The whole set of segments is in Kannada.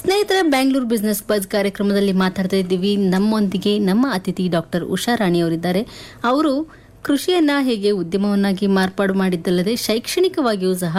ಸ್ನೇಹಿತರೆ ಬ್ಯಾಂಗ್ಳೂರ್ ಬಿಸ್ನೆಸ್ ಬಜ್ ಕಾರ್ಯಕ್ರಮದಲ್ಲಿ ಮಾತಾಡ್ತಾ ಇದ್ದೀವಿ ನಮ್ಮೊಂದಿಗೆ ನಮ್ಮ ಅತಿಥಿ ಡಾಕ್ಟರ್ ಉಷಾ ರಾಣಿ ಅವರಿದ್ದಾರೆ ಅವರು ಕೃಷಿಯನ್ನ ಹೇಗೆ ಉದ್ಯಮವನ್ನಾಗಿ ಮಾರ್ಪಾಡು ಮಾಡಿದ್ದಲ್ಲದೆ ಶೈಕ್ಷಣಿಕವಾಗಿಯೂ ಸಹ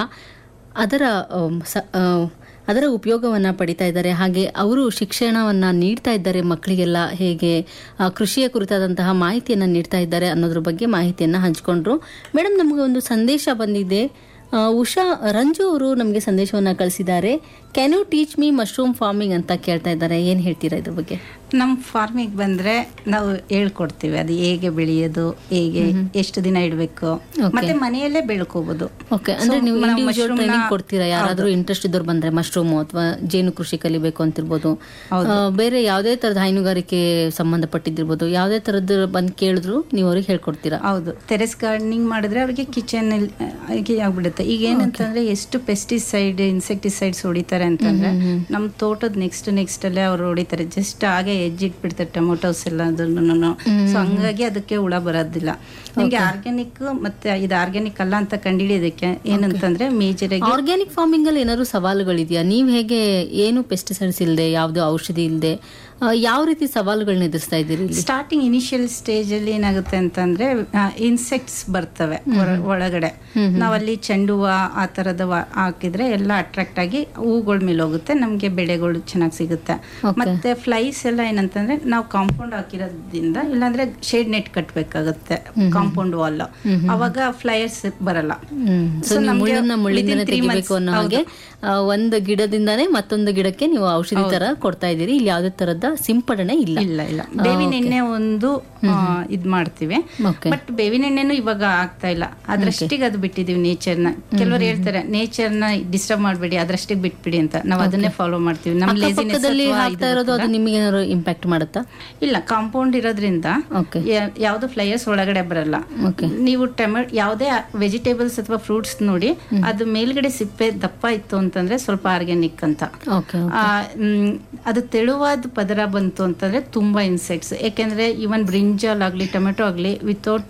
ಅದರ ಆಮ್, ಸ- ಆ, ಅದರ ಉಪಯೋಗವನ್ನ ಪಡಿತಾ ಇದ್ದಾರೆ ಹಾಗೆ ಅವರು ಶಿಕ್ಷಣವನ್ನ ನೀಡ್ತಾ ಇದ್ದಾರೆ ಮಕ್ಕಳಿಗೆಲ್ಲ ಹೇಗೆ ಆ, ಕೃಷಿಯ ಕುರಿತಾದಂತಹ ಮಾಹಿತಿಯನ್ನ ನೀಡ್ತಾ ಇದ್ದಾರೆ ಅನ್ನೋದ್ರ ಬಗ್ಗೆ ಮಾಹಿತಿಯನ್ನ ಹಂಚಿಕೊಂಡ್ರು ಮೇಡಮ್ ನಮಗೆ ಒಂದು ಸಂದೇಶ ಬಂದಿದೆ ಆ, ಉಷಾ ರಂಜು ಅವರು ನಮಗೆ ಸಂದೇಶವನ್ನ ಕಳಿಸಿದ್ದಾರೆ can you teach me mushroom farming ಅಂತ ಕೇಳ್ತಾ ಇದ್ದಾರೆ ಏನ್ ಹೇಳ್ತೀರಾ ಇದ್ರ ಬಗ್ಗೆ ನಮ್ಮ ಫಾರ್ಮಿಗೆ ಬಂದ್ರೆ ನಾವು ಹೇಳ್ಕೊಡ್ತೀವಿ ಅದು ಹೇಗೆ ಬೆಳೆಯೋದು ಹೇಗೆ ಎಷ್ಟು ದಿನ ಇಡಬೇಕು ಮತ್ತೆ ಮನೆಯಲ್ಲೇ ಬೆಳ್ಕೋಬಹುದು ಓಕೆ ಅಂದ್ರೆ So, ನೀವು ನಾವು ಇಂಡಿವಿಜುವಲ್ mushroom ನ- ಟ್ರೈನಿಂಗ್ ಕೊಡ್ತೀರಾ ಯಾರಾದ್ರೂ ಇಂಟ್ರೆಸ್ಟ್ ಇದ್ದವ್ರು ಬಂದ್ರೆ ಮಶ್ರೂಮ್ ಅಥವಾ ಜೇನು ಕೃಷಿ ಕಲಿಬೇಕು ಅಂತಿರ್ಬೋದು ಆ, ಬೇರೆ ಯಾವುದೇ ತರದ ಹೈನುಗಾರಿಕೆ ಸಂಬಂಧಪಟ್ಟಿದ್ದಿರ್ಬೋದು ಯಾವುದೇ ತರದ್ದು ಬಂದು ಕೇಳಿದ್ರು ನೀವು ಅವ್ರಿಗೆ ಹೇಳ್ಕೊಡ್ತೀರಾ ಹೌದು ಟೆರೆಸ್ ಗಾರ್ಡನಿಂಗ್ ಮಾಡಿದ್ರೆ ಅವ್ರಿಗೆ ಕಿಚನ್ ಆಗ್ಬಿಡುತ್ತೆ ಈಗ ಏನಂತಂದ್ರೆ ಎಷ್ಟು ಪೆಸ್ಟಿಸೈಡ್ ಇನ್ಸೆಕ್ಟಿಸೈಡ್ಸ್ ಹೊಡಿತಾರೆ ಅಂತಂದ್ರೆ ನಮ್ಮ ತೋಟದ ನೆಕ್ಸ್ಟ್ ನೆಕ್ಸ್ಟ್ ಅಲ್ಲೇ ಅವ್ರು ಹೊಡಿತಾರೆ ಜಸ್ಟ್ ಹಾಗೆ ಎಜ್ಜಿಟ್ಬಿಡ್ತಾರೆ ಟೊಮೊಟೊಸ್ ಎಲ್ಲ ಅದನ್ನು ಸೊ ಹಂಗಾಗಿ ಅದಕ್ಕೆ ಹುಳ ಬರೋದಿಲ್ಲ ನಿಮ್ಗೆ ಆರ್ಗ್ಯಾನಿಕ್ ಮತ್ತೆ ಇದು ಆರ್ಗ್ಯಾನಿಕ್ ಅಲ್ಲ ಅಂತ ಕಂಡಿಡಿಯೋದಕ್ಕೆ ಏನಂತಂದ್ರೆ ಮೇಜರ್ ಆಗಿ ಆರ್ಗ್ಯಾನಿಕ್ ಫಾರ್ಮಿಂಗ್ ಅಲ್ಲಿ ಏನಾದ್ರು ಸವಾಲುಗಳಿದೆಯಾ ನೀವು ಹೇಗೆ ಏನು ಪೆಸ್ಟಿಸೈಡ್ಸ್ ಇಲ್ಲದೆ ಯಾವ್ದು ಔಷಧಿ ಇಲ್ಲದೆ ಯಾವ ರೀತಿ ಸವಾಲುಗಳನ್ನ ಎದುರಿಸ್ತಾ ಇದ್ದೀರಿ ಇಲ್ಲಿ ಸ್ಟಾರ್ಟಿಂಗ್ ಇನಿಷಿಯಲ್ ಸ್ಟೇಜ್ ಅಲ್ಲಿ ಏನಾಗುತ್ತೆ ಅಂತಂದ್ರೆ ಇನ್ಸೆಕ್ಟ್ಸ್ ಬರ್ತವೆ ಹೊರ- ಒಳಗಡೆ ನಾವಲ್ಲಿ ಚೆಂಡು ಹೂವ ಆ ತರದ ವ- ಹಾಕಿದ್ರೆ ಎಲ್ಲ ಅಟ್ರಾಕ್ಟ್ ಆಗಿ ಹೂಗಳ ಮೇಲೆ ಹೋಗುತ್ತೆ ನಮ್ಗೆ ಬೆಳೆಗಳು ಚೆನ್ನಾಗಿ ಸಿಗುತ್ತೆ ಮತ್ತೆ ಫ್ಲೈಸ್ ಎಲ್ಲ ಏನಂತಂದ್ರೆ ನಾವು ಕಾಂಪೌಂಡ್ ಹಾಕಿರೋದ್ರಿಂದ ಇಲ್ಲಾಂದ್ರೆ ಶೇಡ್ ನೆಟ್ ಕಟ್ಬೇಕಾಗುತ್ತೆ ಕಾಂಪೌಂಡ್ ವಾಲ್ ಅವಾಗ ಫ್ಲೈಯರ್ಸ್ ಬರಲ್ಲ ಹ್ಮ್ ಸೊ So, ನೀವು ನಮ್ಗೆ ಮುಳ್ಳನ್ನ ಮುಳ್ಳಿಂದನೇ within three ತೆಗಿಬೇಕು months- ಅನ್ನೋ ಹಾಗೆ ಆ, ಒಂದು ಗಿಡದಿಂದಾನೇ ಮತ್ತೊಂದು ಗಿಡಕ್ಕೆ ನೀವು ಔಷಧಿ ತರ ಕೊಡ್ತಾ ಇದ್ದೀರಿ ಇಲ್ಲಿ ಯಾವುದೇ ತರದ ಸಿಂಪಡಣೆ ಇಲ್ಲ ಇಲ್ಲ ಇಲ್ಲ ಬೇವಿನ ಎಣ್ಣೆ ಒಂದು ಆ, ಇದ್ ಮಾಡ್ತೀವಿ ಓಕೆ ಬಟ್ ಬೇವಿನ ಎಣ್ಣೆನೂ ಇವಾಗ ಆಗ್ತಾ ಇಲ್ಲ ಅದ್ರಷ್ಟಿಗೆ ಅದು ಬಿಟ್ಟಿದೀವಿ ನೇಚರ್ನ ಕೆಲವರು ಹೇಳ್ತಾರೆ ನೇಚರ್ನ ಡಿಸ್ಟರ್ಬ್ ಮಾಡಬೇಡಿ ಅದ್ರಷ್ಟಿಗೆ ಬಿಟ್ಬಿಡಿ ಅಂತ ನಾವು ಅದನ್ನೇ ಫಾಲೋ ಮಾಡ್ತೀವಿ ನಮ್ಮ ಪಕ್ಕದಲ್ಲಿ ಹಾಕ್ತಾ ಲೇಸಿನೆಸ್ ಇರೋದು ಅದು ನಿಮಗೆ ಏನಾದ್ರು ಇಂಪ್ಯಾಕ್ಟ್ ಮಾಡುತ್ತಾ ಇಲ್ಲ ಕಾಂಪೌಂಡ್ ಇರೋದ್ರಿಂದ ಓಕೆ ಯಾ- ಯಾವ್ದು ಫ್ಲೈಯರ್ಸ್ ಒಳಗಡೆ ಬರಲ್ಲ ಓಕೆ ನೀವು ಟೊಮೆಟೊ ಯಾವುದೇ ವೆಜಿಟೇಬಲ್ಸ್ ಅಥವಾ ಫ್ರೂಟ್ಸ್ ನೋಡಿ ಅದು ಮೇಲ್ಗಡೆ ಸಿಪ್ಪೆ ದಪ್ಪ ಇತ್ತು ಅಂತಂದ್ರೆ ಸ್ವಲ್ಪ ಆರ್ಗ್ಯಾನಿಕ್ ಅಂತ ಓಕೆ ಆ, ಮ್, ಅದು ತೆಳುವಾದ ಪದರ ಬಂತು ಅಂತಂದ್ರೆ ತುಂಬಾ ಇನ್ಸೆಕ್ಟ್ಸ್ ಯಾಕೆಂದ್ರೆ ಇವನ್ ಬ್ರಿಂಜಾಲ್ ಆಗ್ಲಿ ಟೊಮೆಟೊ ಆಗ್ಲಿ ವಿತೌಟ್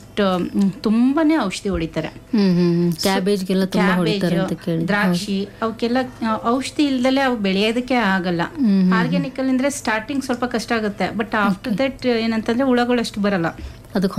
ತುಂಬಾನೇ ಔಷಧಿ ಹೊಡಿತಾರೆ ಹ್ಮ್ ಹ್ಮ್ ಕ್ಯಾಬೇಜ್ಗೆಲ್ಲ ತುಂಬಾ ಹೊಡಿತಾರೆ ಅಂತ ಕ್ಯಾಬೇಜ್ ಕೇಳಿ ದ್ರಾಕ್ಷಿ ಅವಕ್ಕೆಲ್ಲ ಆ, ಔಷಧಿ ಇಲ್ದಲೆ ಅವು ಬೆಳೆಯೋದಕ್ಕೆ ಆಗಲ್ಲ ಆರ್ಗ್ಯಾನಿಕ್ ಅಲ್ಲಿ ಅಂದ್ರೆ ಸ್ಟಾರ್ಟಿಂಗ್ ಸ್ವಲ್ಪ ಕಷ್ಟ ಆಗುತ್ತೆ ಬಟ್ ಆಫ್ಟರ್ ದಟ್ ಏನಂತಂದ್ರೆ ಹುಳಗಳು ಅಷ್ಟು ಬರಲ್ಲ ಅದಕ್ಕೆ